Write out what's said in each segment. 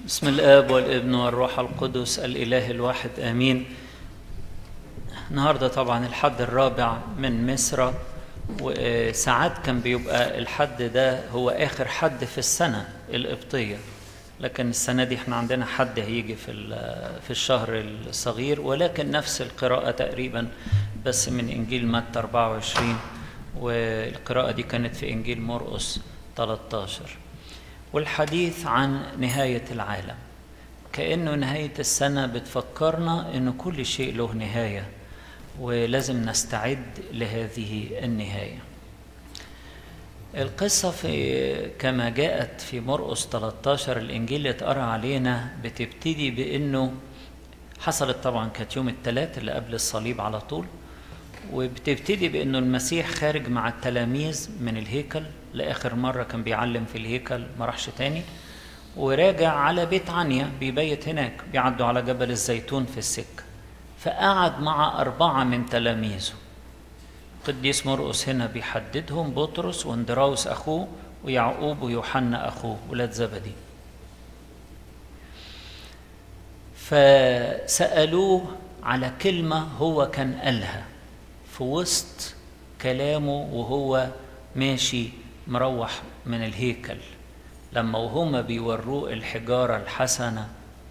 بسم الاب والابن والروح القدس الاله الواحد امين النهارده طبعا الحد الرابع من مصر وساعات كان بيبقى الحد ده هو اخر حد في السنه القبطيه لكن السنه دي احنا عندنا حد هيجي في في الشهر الصغير ولكن نفس القراءه تقريبا بس من انجيل متى 24 والقراءه دي كانت في انجيل مرقس 13 والحديث عن نهاية العالم كأنه نهاية السنة بتفكرنا أن كل شيء له نهاية ولازم نستعد لهذه النهاية القصة في كما جاءت في مرقس 13 الإنجيل اللي اتقرأ علينا بتبتدي بأنه حصلت طبعا كانت يوم الثلاث اللي قبل الصليب على طول وبتبتدي بأنه المسيح خارج مع التلاميذ من الهيكل لآخر مرة كان بيعلم في الهيكل ما راحش تاني وراجع على بيت عنيا بيبيت هناك بيعدوا على جبل الزيتون في السكة فقعد مع أربعة من تلاميذه قديس مرقس هنا بيحددهم بطرس واندراوس أخوه ويعقوب ويوحنا أخوه ولاد زبدي فسألوه على كلمة هو كان قالها في وسط كلامه وهو ماشي مروح من الهيكل لما وهما بيوروه الحجارة الحسنة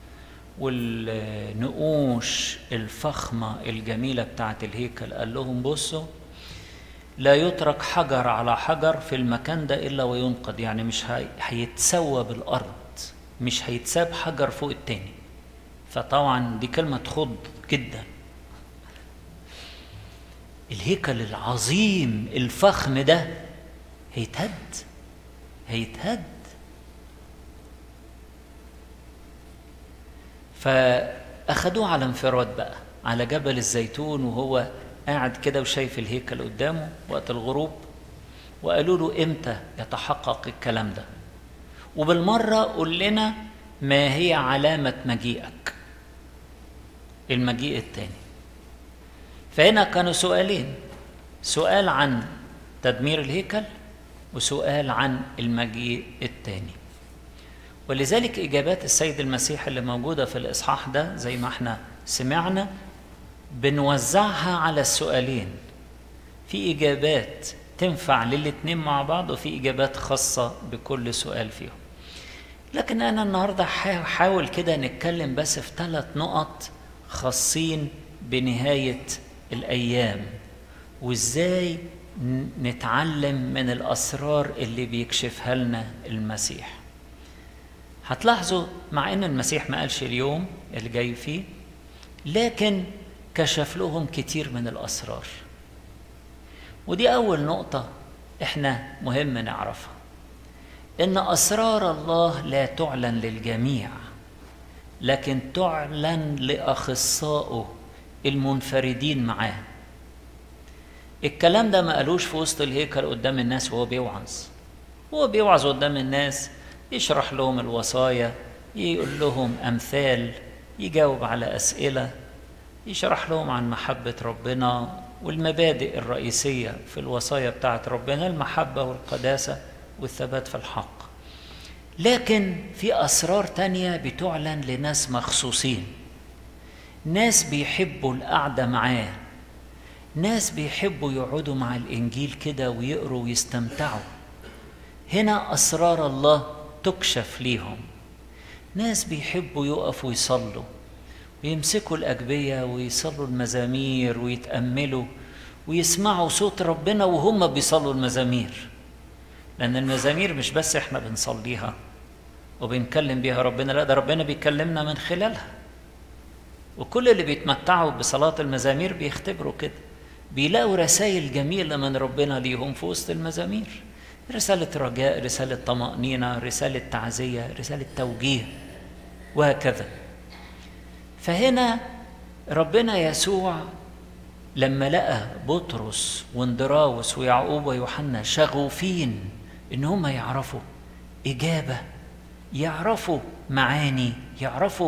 والنقوش الفخمة الجميلة بتاعت الهيكل قال لهم بصوا لا يترك حجر على حجر في المكان ده إلا وينقض يعني مش هيتسوى بالأرض مش هيتساب حجر فوق التاني فطبعا دي كلمة تخض جدا الهيكل العظيم الفخم ده هيتهد هيتهد فأخدوه على انفراد بقى على جبل الزيتون وهو قاعد كده وشايف الهيكل قدامه وقت الغروب وقالوا له امتى يتحقق الكلام ده وبالمرة قول لنا ما هي علامة مجيئك المجيء التاني فهنا كانوا سؤالين سؤال عن تدمير الهيكل وسؤال عن المجيء الثاني ولذلك اجابات السيد المسيح اللي موجوده في الاصحاح ده زي ما احنا سمعنا بنوزعها على السؤالين في اجابات تنفع للاتنين مع بعض وفي اجابات خاصه بكل سؤال فيهم لكن انا النهارده هحاول كده نتكلم بس في ثلاث نقط خاصين بنهايه الايام وازاي نتعلم من الاسرار اللي بيكشفها لنا المسيح هتلاحظوا مع ان المسيح ما قالش اليوم اللي جاي فيه لكن كشف لهم كتير من الاسرار ودي اول نقطه احنا مهم نعرفها ان اسرار الله لا تعلن للجميع لكن تعلن لاخصائه المنفردين معاه الكلام ده ما قالوش في وسط الهيكل قدام الناس وهو بيوعظ هو بيوعظ قدام الناس يشرح لهم الوصايا يقول لهم امثال يجاوب على اسئله يشرح لهم عن محبه ربنا والمبادئ الرئيسيه في الوصايا بتاعت ربنا المحبه والقداسه والثبات في الحق لكن في اسرار تانيه بتعلن لناس مخصوصين ناس بيحبوا القعده معاه ناس بيحبوا يقعدوا مع الانجيل كده ويقروا ويستمتعوا هنا اسرار الله تكشف ليهم ناس بيحبوا يقفوا يصلوا ويمسكوا الاجبيه ويصلوا المزامير ويتاملوا ويسمعوا صوت ربنا وهم بيصلوا المزامير لان المزامير مش بس احنا بنصليها وبنكلم بيها ربنا لا ده ربنا بيكلمنا من خلالها وكل اللي بيتمتعوا بصلاه المزامير بيختبروا كده بيلاقوا رسائل جميلة من ربنا ليهم في وسط المزامير رسالة رجاء رسالة طمأنينة رسالة تعزية رسالة توجيه وهكذا فهنا ربنا يسوع لما لقى بطرس واندراوس ويعقوب ويوحنا شغوفين ان هم يعرفوا اجابه يعرفوا معاني يعرفوا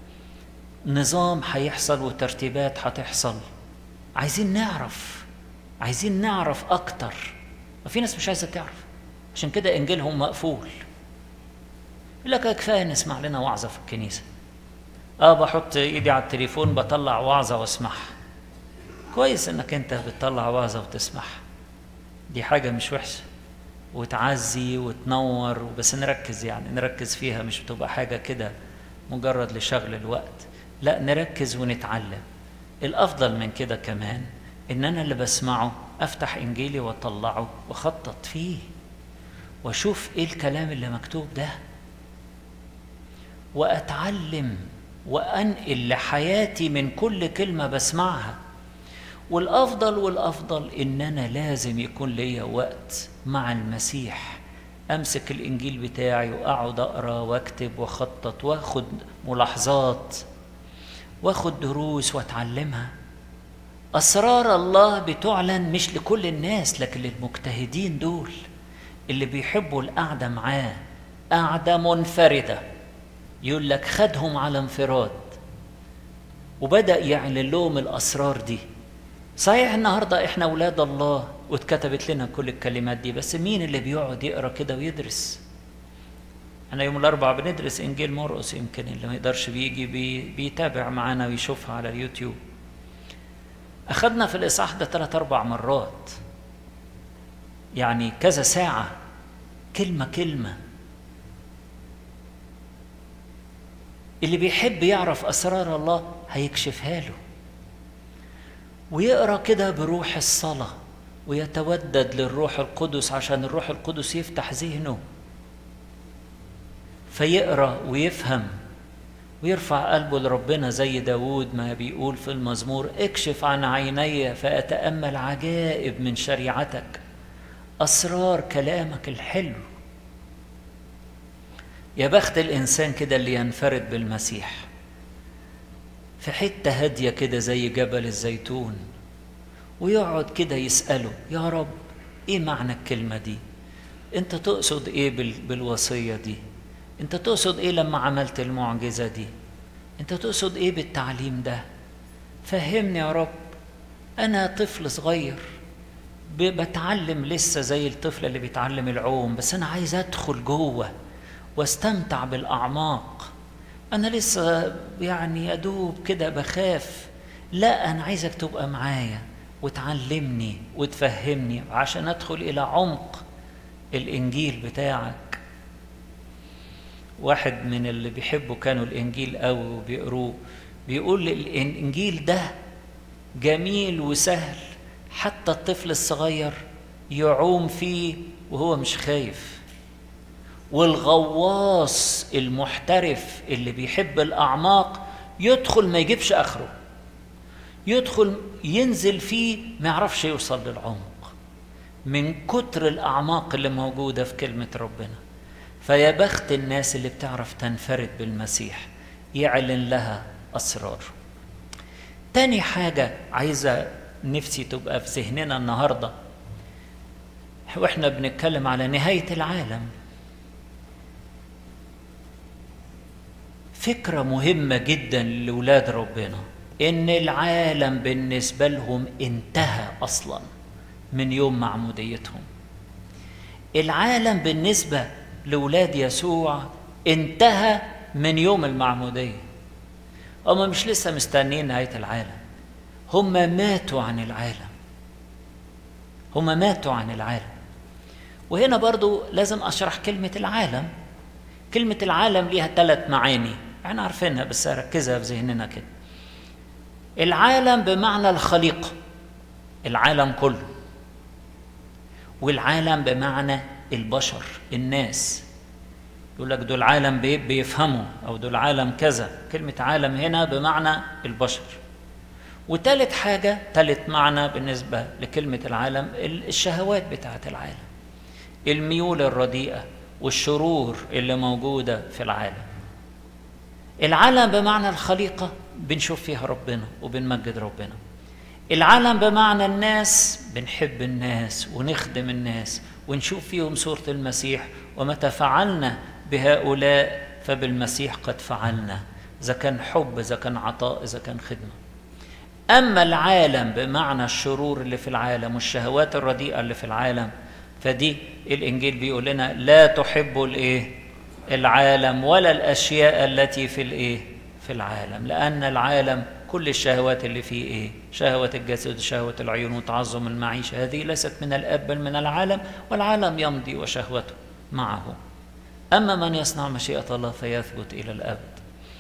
نظام هيحصل وترتيبات هتحصل عايزين نعرف عايزين نعرف اكتر وفي ناس مش عايزه تعرف عشان كده انجيلهم مقفول يقول لك كفايه نسمع لنا وعظه في الكنيسه اه بحط ايدي على التليفون بطلع وعظه واسمعها كويس انك انت بتطلع وعظه وتسمعها دي حاجه مش وحشه وتعزي وتنور بس نركز يعني نركز فيها مش بتبقى حاجه كده مجرد لشغل الوقت لا نركز ونتعلم الافضل من كده كمان ان انا اللي بسمعه افتح انجيلي واطلعه واخطط فيه واشوف ايه الكلام اللي مكتوب ده واتعلم وانقل لحياتي من كل كلمه بسمعها والافضل والافضل ان انا لازم يكون ليا وقت مع المسيح امسك الانجيل بتاعي واقعد اقرا واكتب واخطط واخد ملاحظات واخد دروس واتعلمها اسرار الله بتعلن مش لكل الناس لكن للمجتهدين دول اللي بيحبوا القعده معاه قعده منفرده يقول لك خدهم على انفراد وبدا يعلن لهم الاسرار دي صحيح النهارده احنا اولاد الله واتكتبت لنا كل الكلمات دي بس مين اللي بيقعد يقرا كده ويدرس احنا يوم الاربعاء بندرس انجيل مرقس يمكن اللي ما يقدرش بيجي بي بيتابع معانا ويشوفها على اليوتيوب اخذنا في الاصحاح ده ثلاث اربع مرات يعني كذا ساعه كلمه كلمه اللي بيحب يعرف اسرار الله هيكشفها له ويقرا كده بروح الصلاه ويتودد للروح القدس عشان الروح القدس يفتح ذهنه فيقرا ويفهم ويرفع قلبه لربنا زي داود ما بيقول في المزمور اكشف عن عيني فأتأمل عجائب من شريعتك أسرار كلامك الحلو يا بخت الإنسان كده اللي ينفرد بالمسيح في حتة هادية كده زي جبل الزيتون ويقعد كده يسأله يا رب ايه معنى الكلمة دي انت تقصد ايه بالوصية دي انت تقصد ايه لما عملت المعجزة دي انت تقصد ايه بالتعليم ده فهمني يا رب انا طفل صغير بتعلم لسه زي الطفل اللي بيتعلم العوم بس انا عايز ادخل جوه واستمتع بالاعماق انا لسه يعني ادوب كده بخاف لا انا عايزك تبقى معايا وتعلمني وتفهمني عشان ادخل الى عمق الانجيل بتاعك واحد من اللي بيحبوا كانوا الانجيل قوي وبيقروه بيقول الانجيل ده جميل وسهل حتى الطفل الصغير يعوم فيه وهو مش خايف والغواص المحترف اللي بيحب الاعماق يدخل ما يجيبش اخره يدخل ينزل فيه ما يعرفش يوصل للعمق من كتر الاعماق اللي موجوده في كلمه ربنا فيا بخت الناس اللي بتعرف تنفرد بالمسيح يعلن لها اسرار تاني حاجه عايزه نفسي تبقى في ذهننا النهارده واحنا بنتكلم على نهايه العالم فكره مهمه جدا لاولاد ربنا ان العالم بالنسبه لهم انتهى اصلا من يوم معموديتهم العالم بالنسبه لاولاد يسوع انتهى من يوم المعموديه هم مش لسه مستنيين نهايه العالم هم ماتوا عن العالم هم ماتوا عن العالم وهنا برضو لازم اشرح كلمه العالم كلمه العالم ليها ثلاث معاني احنا عارفينها بس اركزها في ذهننا كده العالم بمعنى الخليقه العالم كله والعالم بمعنى البشر الناس يقول لك دول عالم بيفهموا او دول عالم كذا كلمه عالم هنا بمعنى البشر وتالت حاجه تالت معنى بالنسبه لكلمه العالم الشهوات بتاعه العالم الميول الرديئه والشرور اللي موجوده في العالم العالم بمعنى الخليقه بنشوف فيها ربنا وبنمجد ربنا العالم بمعنى الناس بنحب الناس ونخدم الناس ونشوف فيهم صورة المسيح ومتى فعلنا بهؤلاء فبالمسيح قد فعلنا إذا كان حب إذا كان عطاء إذا كان خدمة أما العالم بمعنى الشرور اللي في العالم والشهوات الرديئة اللي في العالم فدي الإنجيل بيقول لنا لا تحبوا الإيه؟ العالم ولا الاشياء التي في الايه في العالم لان العالم كل الشهوات اللي فيه ايه شهوه الجسد شهوه العيون وتعظم المعيشه هذه ليست من الاب بل من العالم والعالم يمضي وشهوته معه اما من يصنع مشيئه الله فيثبت الى الابد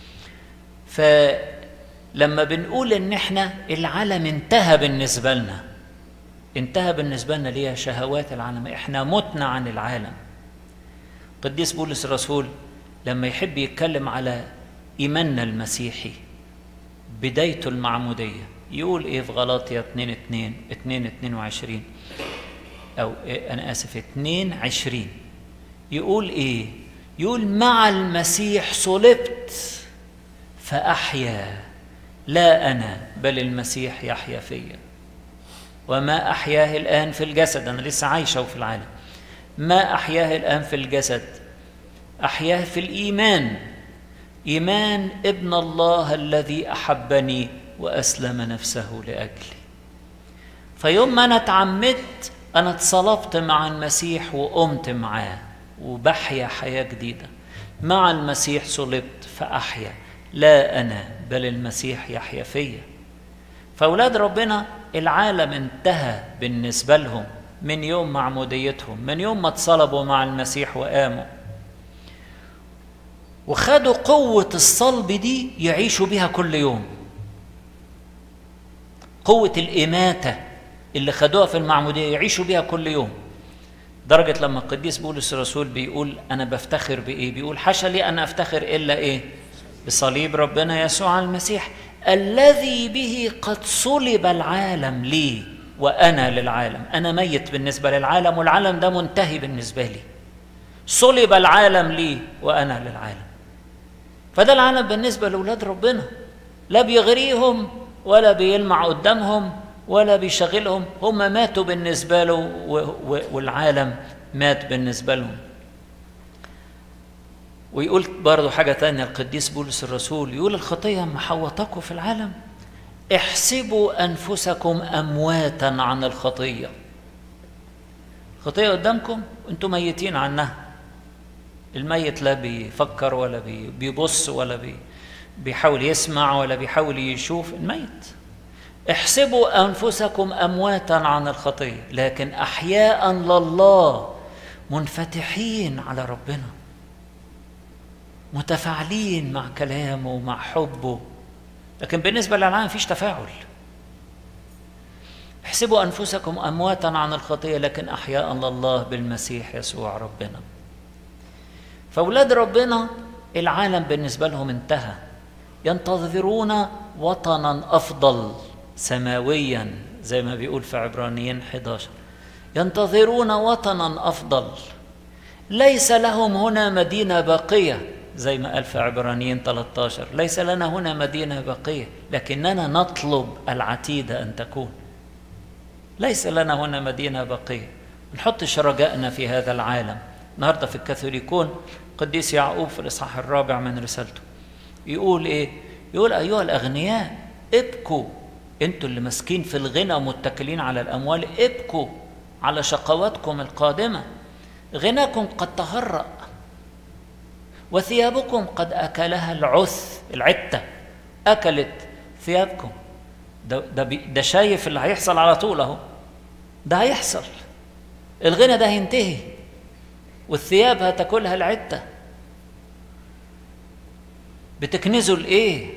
فلما بنقول ان احنا العالم انتهى بالنسبه لنا انتهى بالنسبه لنا ليه شهوات العالم احنا متنا عن العالم قديس بولس الرسول لما يحب يتكلم على ايماننا المسيحي بدايته المعموديه يقول ايه في غلاطيا 2 2 2 22 او إيه انا اسف 2 20 يقول ايه يقول مع المسيح صلبت فاحيا لا انا بل المسيح يحيا فيا وما احياه الان في الجسد انا لسه عايشه في العالم ما احياه الان في الجسد احياه في الايمان ايمان ابن الله الذي احبني واسلم نفسه لاجلي فيوم ما انا اتعمدت انا اتصلبت مع المسيح وقمت معاه وبحيا حياه جديده مع المسيح صلبت فاحيا لا انا بل المسيح يحيا فيا فاولاد ربنا العالم انتهى بالنسبه لهم من يوم معموديتهم من يوم ما اتصلبوا مع المسيح وقاموا وخدوا قوة الصلب دي يعيشوا بها كل يوم قوة الإماتة اللي خدوها في المعمودية يعيشوا بها كل يوم درجة لما القديس بولس الرسول بيقول أنا بفتخر بإيه بيقول حاشا لي أن أفتخر إلا إيه بصليب ربنا يسوع المسيح الذي به قد صلب العالم لي وأنا للعالم أنا ميت بالنسبة للعالم والعالم ده منتهي بالنسبة لي صلب العالم لي وأنا للعالم فده العالم بالنسبة لأولاد ربنا لا بيغريهم ولا بيلمع قدامهم ولا بيشغلهم هم ماتوا بالنسبة له والعالم مات بالنسبة لهم ويقول برضه حاجة تانية القديس بولس الرسول يقول الخطية محوطكم في العالم احسبوا أنفسكم أمواتا عن الخطية الخطية قدامكم انتم ميتين عنها الميت لا بيفكر ولا بيبص ولا بي بيحاول يسمع ولا بيحاول يشوف الميت احسبوا انفسكم امواتا عن الخطيه لكن احياء لله منفتحين على ربنا متفاعلين مع كلامه ومع حبه لكن بالنسبه للعالم مفيش تفاعل احسبوا انفسكم امواتا عن الخطيه لكن احياء لله بالمسيح يسوع ربنا فاولاد ربنا العالم بالنسبه لهم انتهى ينتظرون وطنا افضل سماويا زي ما بيقول في عبرانيين 11 ينتظرون وطنا افضل ليس لهم هنا مدينه باقيه زي ما قال في عبرانيين 13 ليس لنا هنا مدينه باقيه لكننا نطلب العتيد ان تكون ليس لنا هنا مدينه باقيه نحطش رجائنا في هذا العالم النهارده في الكاثوليكون قديس يعقوب في الاصحاح الرابع من رسالته يقول ايه يقول ايها الاغنياء ابكوا انتوا اللي ماسكين في الغنى ومتكلين على الاموال ابكوا على شقواتكم القادمه غناكم قد تهرأ وثيابكم قد اكلها العث العته اكلت ثيابكم ده ده, ده شايف اللي هيحصل على طول اهو ده هيحصل الغنى ده هينتهي والثياب هتاكلها العته بتكنزوا الايه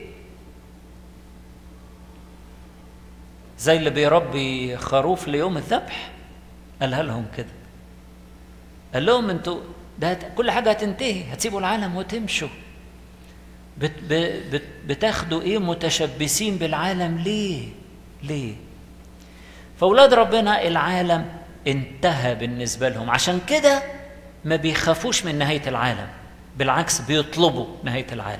زي اللي بيربي خروف ليوم الذبح قالها لهم كده قال لهم انتوا ده كل حاجه هتنتهي هتسيبوا العالم وتمشوا بت بت بتاخدوا ايه متشبثين بالعالم ليه ليه فاولاد ربنا العالم انتهى بالنسبه لهم عشان كده ما بيخافوش من نهايه العالم بالعكس بيطلبوا نهايه العالم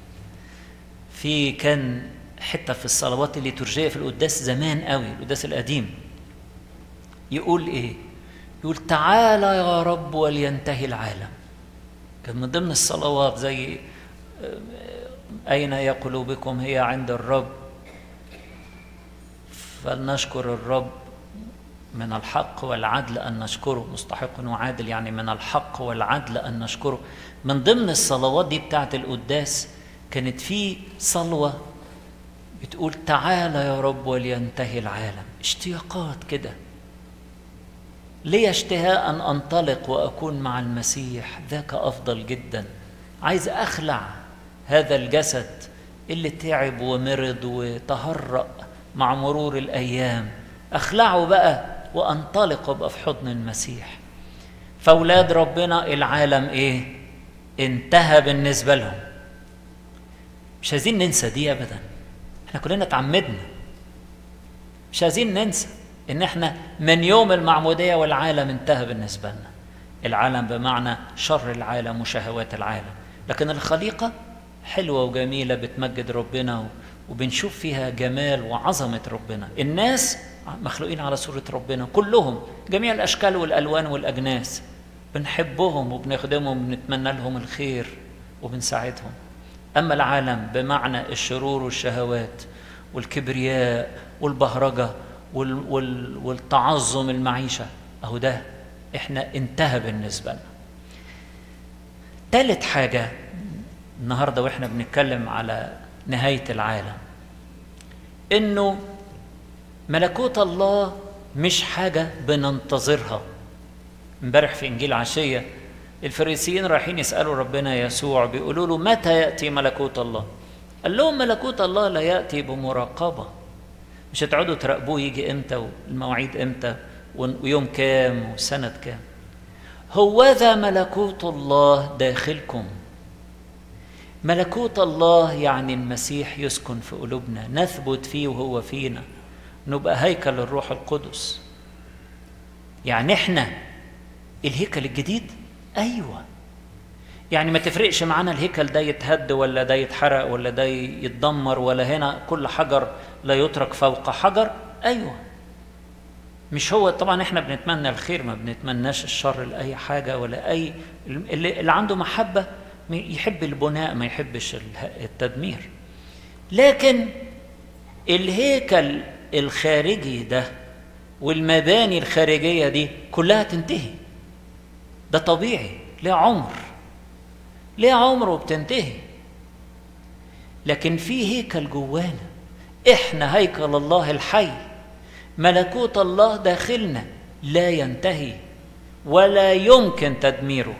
في كان حته في الصلوات الليتورجيه في القداس زمان قوي القداس القديم يقول ايه يقول تعالى يا رب ولينتهي العالم كان من ضمن الصلوات زي أين هي قلوبكم هي عند الرب فلنشكر الرب من الحق والعدل أن نشكره مستحق وعادل يعني من الحق والعدل أن نشكره من ضمن الصلوات دي بتاعت القداس كانت في صلوة بتقول تعالى يا رب ولينتهي العالم اشتياقات كده لي اشتهاء أن أنطلق وأكون مع المسيح ذاك أفضل جدا عايز أخلع هذا الجسد اللي تعب ومرض وتهرأ مع مرور الأيام أخلعه بقى وأنطلق وأبقى في حضن المسيح فأولاد ربنا العالم إيه؟ انتهى بالنسبة لهم مش عايزين ننسى دي أبدا احنا كلنا اتعمدنا مش عايزين ننسى ان احنا من يوم المعمودية والعالم انتهى بالنسبة لنا العالم بمعنى شر العالم وشهوات العالم لكن الخليقة حلوة وجميلة بتمجد ربنا وبنشوف فيها جمال وعظمة ربنا الناس مخلوقين على صورة ربنا كلهم جميع الأشكال والألوان والأجناس بنحبهم وبنخدمهم وبنتمنى لهم الخير وبنساعدهم أما العالم بمعنى الشرور والشهوات والكبرياء والبهرجة وال وال والتعظم المعيشة أهو ده إحنا انتهى بالنسبة لنا تالت حاجة النهاردة وإحنا بنتكلم على نهاية العالم إنه ملكوت الله مش حاجة بننتظرها امبارح في إنجيل عشية الفريسيين رايحين يسألوا ربنا يسوع بيقولوا له متى يأتي ملكوت الله قال لهم ملكوت الله لا يأتي بمراقبة مش هتقعدوا تراقبوه يجي امتى والمواعيد امتى ويوم كام وسنة كام هوذا ملكوت الله داخلكم ملكوت الله يعني المسيح يسكن في قلوبنا نثبت فيه وهو فينا نبقى هيكل الروح القدس يعني احنا الهيكل الجديد ايوه يعني ما تفرقش معانا الهيكل ده يتهد ولا ده يتحرق ولا ده يتدمر ولا هنا كل حجر لا يترك فوق حجر ايوه مش هو طبعا احنا بنتمنى الخير ما بنتمناش الشر لاي حاجه ولا اي اللي, اللي عنده محبه يحب البناء ما يحبش التدمير لكن الهيكل الخارجي ده والمباني الخارجيه دي كلها تنتهي ده طبيعي ليه عمر ليه عمر وبتنتهي لكن في هيكل جوانا احنا هيكل الله الحي ملكوت الله داخلنا لا ينتهي ولا يمكن تدميره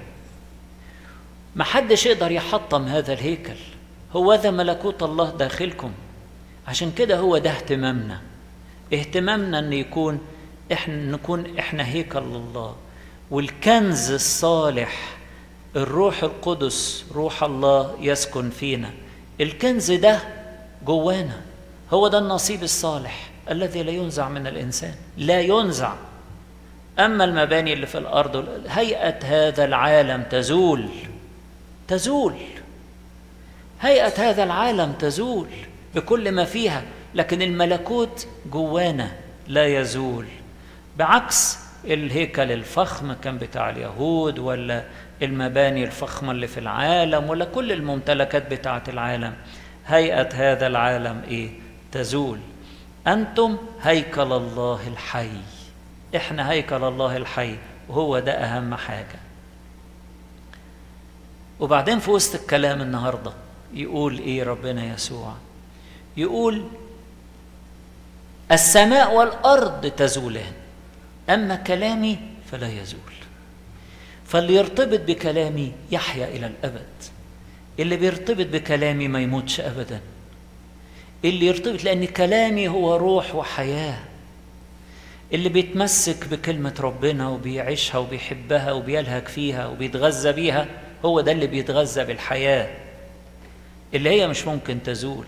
محدش يقدر يحطم هذا الهيكل هو ذا ملكوت الله داخلكم عشان كده هو ده اهتمامنا اهتمامنا ان يكون احنا نكون احنا هيكل الله والكنز الصالح الروح القدس روح الله يسكن فينا الكنز ده جوانا هو ده النصيب الصالح الذي لا ينزع من الانسان لا ينزع اما المباني اللي في الارض هيئه هذا العالم تزول تزول هيئه هذا العالم تزول بكل ما فيها لكن الملكوت جوانا لا يزول بعكس الهيكل الفخم كان بتاع اليهود ولا المباني الفخمة اللي في العالم ولا كل الممتلكات بتاعة العالم هيئة هذا العالم إيه؟ تزول أنتم هيكل الله الحي إحنا هيكل الله الحي وهو ده أهم حاجة وبعدين في وسط الكلام النهاردة يقول إيه ربنا يسوع يقول السماء والأرض تزولان أما كلامي فلا يزول فاللي يرتبط بكلامي يحيا إلى الأبد اللي بيرتبط بكلامي ما يموتش أبدا اللي يرتبط لأن كلامي هو روح وحياة اللي بيتمسك بكلمة ربنا وبيعيشها وبيحبها وبيلهج فيها وبيتغذى بيها هو ده اللي بيتغذى بالحياة اللي هي مش ممكن تزول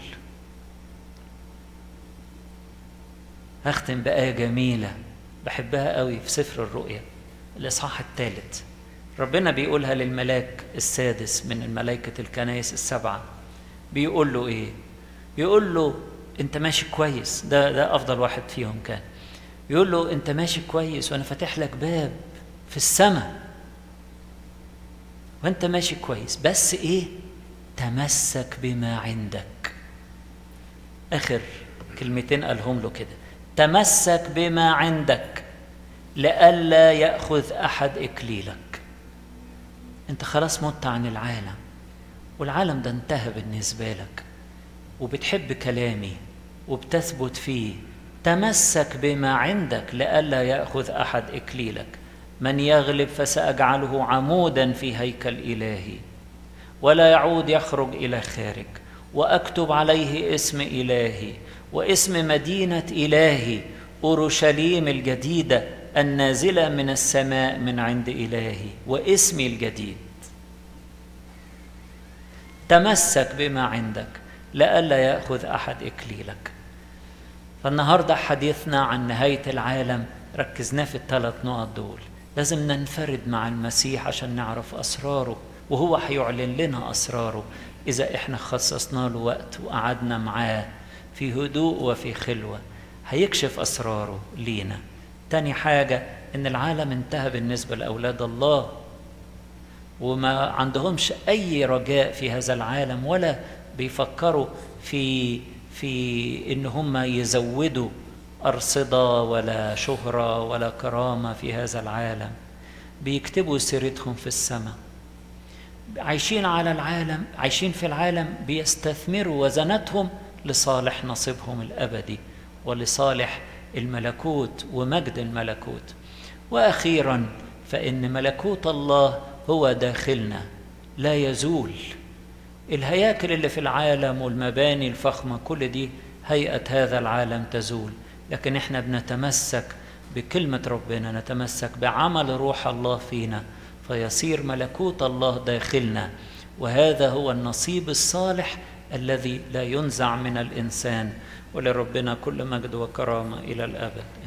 هختم بآية جميلة بحبها قوي في سفر الرؤيا الإصحاح الثالث ربنا بيقولها للملاك السادس من الملائكة الكنائس السبعة بيقول له إيه؟ بيقول له أنت ماشي كويس ده ده أفضل واحد فيهم كان يقول له أنت ماشي كويس وأنا فاتح لك باب في السماء وأنت ماشي كويس بس إيه؟ تمسك بما عندك آخر كلمتين قالهم له كده تمسك بما عندك لئلا ياخذ احد اكليلك انت خلاص مت عن العالم والعالم ده انتهى بالنسبه لك وبتحب كلامي وبتثبت فيه تمسك بما عندك لئلا ياخذ احد اكليلك من يغلب فساجعله عمودا في هيكل الهي ولا يعود يخرج الى خارج واكتب عليه اسم الهي واسم مدينه الهي اورشليم الجديده النازله من السماء من عند الهي واسمي الجديد تمسك بما عندك لئلا ياخذ احد اكليلك فالنهارده حديثنا عن نهايه العالم ركزنا في الثلاث نقط دول لازم ننفرد مع المسيح عشان نعرف اسراره وهو هيعلن لنا اسراره اذا احنا خصصنا له وقت وقعدنا معاه في هدوء وفي خلوه هيكشف اسراره لينا تاني حاجه ان العالم انتهى بالنسبه لاولاد الله وما عندهمش اي رجاء في هذا العالم ولا بيفكروا في في ان هم يزودوا ارصده ولا شهره ولا كرامه في هذا العالم بيكتبوا سيرتهم في السماء عايشين على العالم عايشين في العالم بيستثمروا وزنتهم لصالح نصيبهم الابدي ولصالح الملكوت ومجد الملكوت واخيرا فان ملكوت الله هو داخلنا لا يزول الهياكل اللي في العالم والمباني الفخمه كل دي هيئه هذا العالم تزول لكن احنا بنتمسك بكلمه ربنا نتمسك بعمل روح الله فينا فيصير ملكوت الله داخلنا وهذا هو النصيب الصالح الذي لا ينزع من الانسان ولربنا كل مجد وكرامه الى الابد